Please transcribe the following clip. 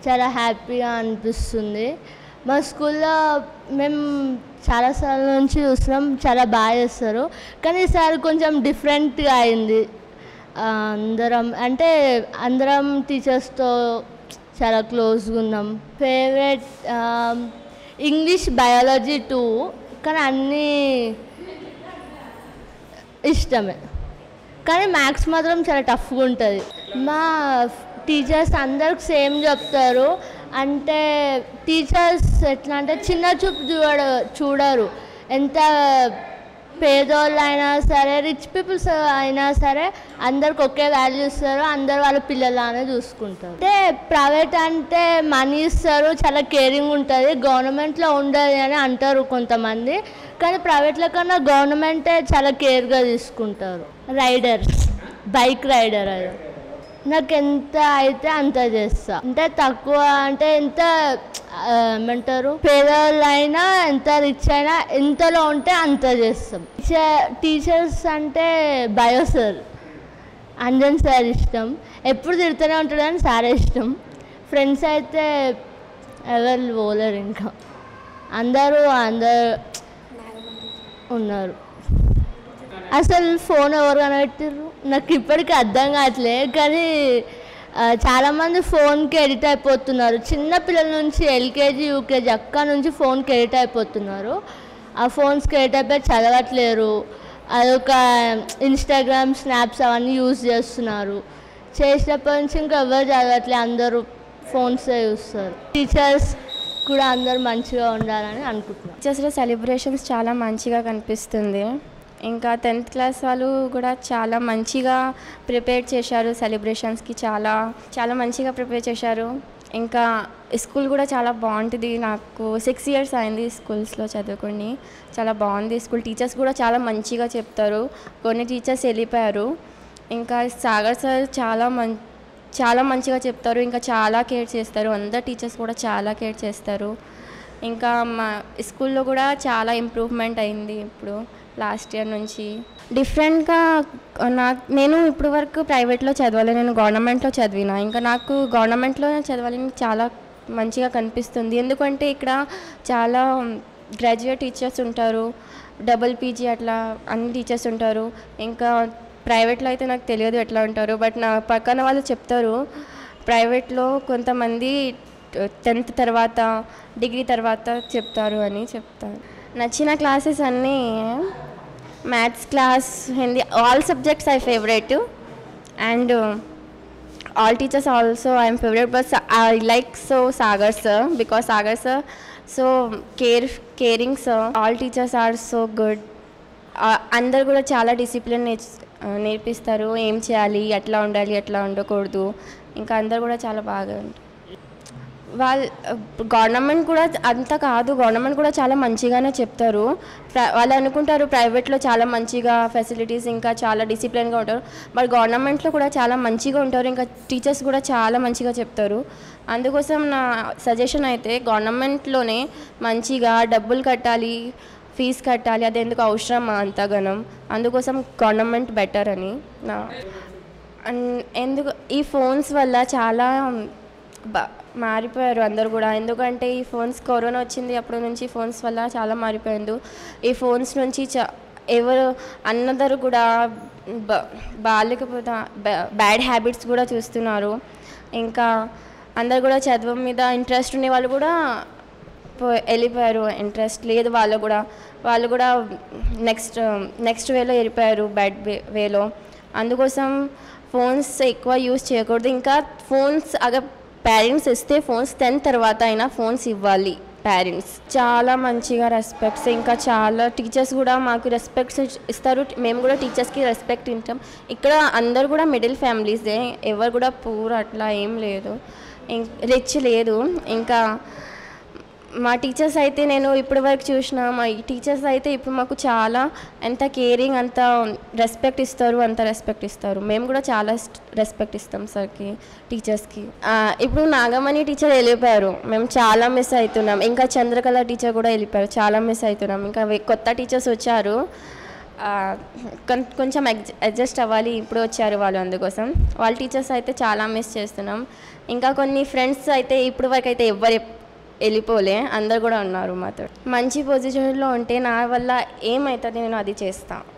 చాలా హ్యాపీగా అనిపిస్తుంది మా స్కూల్లో మేము చాలాసార్లు నుంచి చూస్తున్నాం చాలా బాగా చేస్తారు కానీ ఈసారి కొంచెం డిఫరెంట్గా అయింది ఆ, అందరం అంటే అందరం టీచర్స్తో చాలా క్లోజ్గా ఉన్నాం ఫేవరెట్ ఇంగ్లీష్ బయాలజీ టూ కానీ అన్నీ ఇష్టమే కానీ మ్యాథ్స్ మాత్రం చాలా టఫ్గా ఉంటుంది మా టీచర్స్ అందరికి సేమ్ చెప్తారు అంటే టీచర్స్ ఎట్లా అంటే చిన్న చూపు చూడ చూడరు ఎంత పేదోళ్ళు అయినా సరే రిచ్ పీపుల్స్ అయినా సరే అందరికి ఒకే వాల్యూ ఇస్తారు అందరు వాళ్ళ పిల్లలానే చూసుకుంటారు అంటే ప్రైవేట్ అంటే మనీ ఇస్తారు చాలా కేరింగ్ ఉంటుంది గవర్నమెంట్లో ఉండదు అని అంటారు కొంతమంది కానీ ప్రైవేట్లో కన్నా గవర్నమెంటే చాలా కేర్గా తీసుకుంటారు రైడర్స్ బైక్ రైడర్ అది నాకు ఎంత అయితే అంత చేస్తా అంటే తక్కువ అంటే ఎంత ఆ, ఏమంటారు పేదవాళ్ళు అయినా ఎంత రిచ్ అయినా ఎంతలో ఉంటే అంత చేస్తాం టీచర్ టీచర్స్ అంటే బయో సార్ అంజన్ సార్ ఇష్టం ఎప్పుడు తిడుతూనే ఉంటాడు కానీ సారే ఇష్టం ఫ్రెండ్స్ అయితే ఎవరు పోలేరు ఇంకా అందరూ అందరు ఉన్నారు అసలు ఫోన్ ఎవరు కనబెట్టారు నాకు ఇప్పటికీ అర్థం కావట్లే కానీ ఆ, చాలామంది ఫోన్కి ఎడిట్ అయిపోతున్నారు చిన్న పిల్లల నుంచి ఎల్కేజీ యూకేజీ అక్క నుంచి ఫోన్కి ఎడిట్ అయిపోతున్నారు ఆ ఫోన్స్కి ఎడిట్ అయిపోయి చదవట్లేరు అదొక ఇన్స్టాగ్రామ్ స్నాప్స్ అవన్నీ యూజ్ చేస్తున్నారు చేసినప్పటి నుంచి ఇంకా ఎవరు చదవట్లే అందరూ ఫోన్సే చూస్తారు టీచర్స్ కూడా అందరూ మంచిగా ఉండాలని అనుకుంటున్నాను టీచర్స్లో సెలబ్రేషన్స్ చాలా మంచిగా కనిపిస్తుంది ఇంకా టెన్త్ క్లాస్ వాళ్ళు కూడా చాలా మంచిగా ప్రిపేర్ చేశారు సెలబ్రేషన్స్కి చాలా చాలా మంచిగా ప్రిపేర్ చేశారు ఇంకా స్కూల్ కూడా చాలా బాగుంటుంది నాకు సిక్స్ ఇయర్స్ అయింది స్కూల్స్లో చదువుకుని చాలా బాగుంది స్కూల్ టీచర్స్ కూడా చాలా మంచిగా చెప్తారు కొన్ని టీచర్స్ వెళ్ళిపోయారు ఇంకా సాగర్ సార్ చాలా మం చాలా మంచిగా చెప్తారు ఇంకా చాలా కేర్ చేస్తారు అందరు టీచర్స్ కూడా చాలా కేర్ చేస్తారు ఇంకా మా స్కూల్లో కూడా చాలా ఇంప్రూవ్మెంట్ అయింది ఇప్పుడు లాస్ట్ ఇయర్ నుంచి డిఫరెంట్గా నాకు నేను ఇప్పుడు వరకు ప్రైవేట్లో చదవాలి నేను గవర్నమెంట్లో చదివిన ఇంకా నాకు గవర్నమెంట్లో చదవాలని చాలా మంచిగా కనిపిస్తుంది ఎందుకంటే ఇక్కడ చాలా గ్రాడ్యుయేట్ టీచర్స్ ఉంటారు డబుల్ పీజీ అట్లా అన్ని టీచర్స్ ఉంటారు ఇంకా ప్రైవేట్లో అయితే నాకు తెలియదు ఎట్లా ఉంటారు బట్ నా పక్కన వాళ్ళు చెప్తారు ప్రైవేట్లో కొంతమంది టెన్త్ తర్వాత డిగ్రీ తర్వాత చెప్తారు అని చెప్తారు నచ్చిన క్లాసెస్ అన్నీ maths class Hindi all subjects I favourite and all teachers also I am favorite but Sa- I like so Sagar sir because Sagar sir so care caring sir all teachers are so good ఆ- అందరు కూడా చాలా discipline నేర్పిస్తారు ఏం చేయాలి ఎట్లా ఉండాలి ఎట్లా ఉండకూడదు ఇంకా అందరు కూడా చాలా బాగా ఉంటారు వాళ్ళ గవర్నమెంట్ కూడా అంత కాదు గవర్నమెంట్ కూడా చాలా మంచిగానే చెప్తారు ప్ర- వాళ్ళు అనుకుంటారు ప్రైవేట్లో చాలా మంచిగా ఫెసిలిటీస్ ఇంకా చాలా డిసిప్లిన్గా ఉంటారు బట్ గవర్నమెంట్లో కూడా చాలా మంచిగా ఉంటారు ఇంకా టీచర్స్ కూడా చాలా మంచిగా చెప్తారు అందుకోసం నా సజెషన్ అయితే గవర్నమెంట్లోనే మంచిగా డబ్బులు కట్టాలి ఫీజు కట్టాలి అది ఎందుకు అవసరం అంతగానం అందుకోసం గవర్నమెంట్ బెటర్ అని నా అన్- ఎందుకు ఈ ఫోన్స్ వల్ల చాలా బ- మారిపోయారు అందరు కూడా ఎందుకంటే ఈ ఫోన్స్ కరోనా వచ్చింది అప్పటి నుంచి ఫోన్స్ వల్ల చాలా మారిపోయింది ఈ ఫోన్స్ నుంచి చ ఎవరు అందరూ కూడా బ బాగాలేకపోతే బ్యాడ్ హ్యాబిట్స్ కూడా చూస్తున్నారు ఇంకా అందరు కూడా చదువు మీద ఇంట్రెస్ట్ ఉండే వాళ్ళు కూడా పో- వెళ్ళిపోయారు ఇంట్రెస్ట్ లేదు వాళ్ళు కూడా వాళ్ళు కూడా నెక్స్ట్ నెక్స్ట్ వేలో వెళ్ళిపోయారు బ్యాడ్ వే వేలో అందుకోసం ఫోన్స్ ఎక్కువ యూస్ చేయకూడదు ఇంకా ఫోన్స్ అగ పేరెంట్స్ ఇస్తే ఫోన్స్ టెన్త్ తర్వాత అయినా ఫోన్స్ ఇవ్వాలి పేరెంట్స్ చాలా మంచిగా రెస్పెక్ట్స్ ఇంకా చాలా టీచర్స్ కూడా మాకు రెస్పెక్ట్స్ ఇస్తారు మేము కూడా టీచర్స్కి రెస్పెక్ట్ ఇస్తాం ఇక్కడ అందరు కూడా మిడిల్ ఫ్యామిలీసే ఎవరు కూడా పూర్ అట్లా ఏం లేదు రిచ్ లేదు ఇంకా మా టీచర్స్ అయితే నేను ఇప్పటి వరకు చూసిన మా టీచర్స్ అయితే ఇప్పుడు మాకు చాలా ఎంత కేరింగ్ అంత రెస్పెక్ట్ ఇస్తారు అంత రెస్పెక్ట్ ఇస్తారు మేము కూడా చాలా రెస్పెక్ట్ ఇస్తాం సార్కి టీచర్స్కి ఆ, ఇప్పుడు నాగమణి టీచర్ వెళ్ళిపోయారు మేము చాలా మిస్ అవుతున్నాం ఇంకా చంద్రకళ టీచర్ కూడా వెళ్ళిపోయారు చాలా మిస్ అవుతున్నాం ఇంకా వే- కొత్త టీచర్స్ వచ్చారు ఆ, కొం- కొంచెం అడ్జ- అడ్జస్ట్ అవ్వాలి ఇప్పుడు వచ్చారు వాళ్ళు అందుకోసం వాళ్ళ టీచర్స్ అయితే చాలా మిస్ చేస్తున్నాం ఇంకా కొన్ని ఫ్రెండ్స్ అయితే ఇప్పుడు వరకు అయితే ఎవ్వరు ఎప్- వెళ్ళిపోలే అందరు కూడా ఉన్నారు మాతో మంచి పొజిషన్లో ఉంటే నా వల్ల ఏమవుతుంది నేను అది చేస్తాను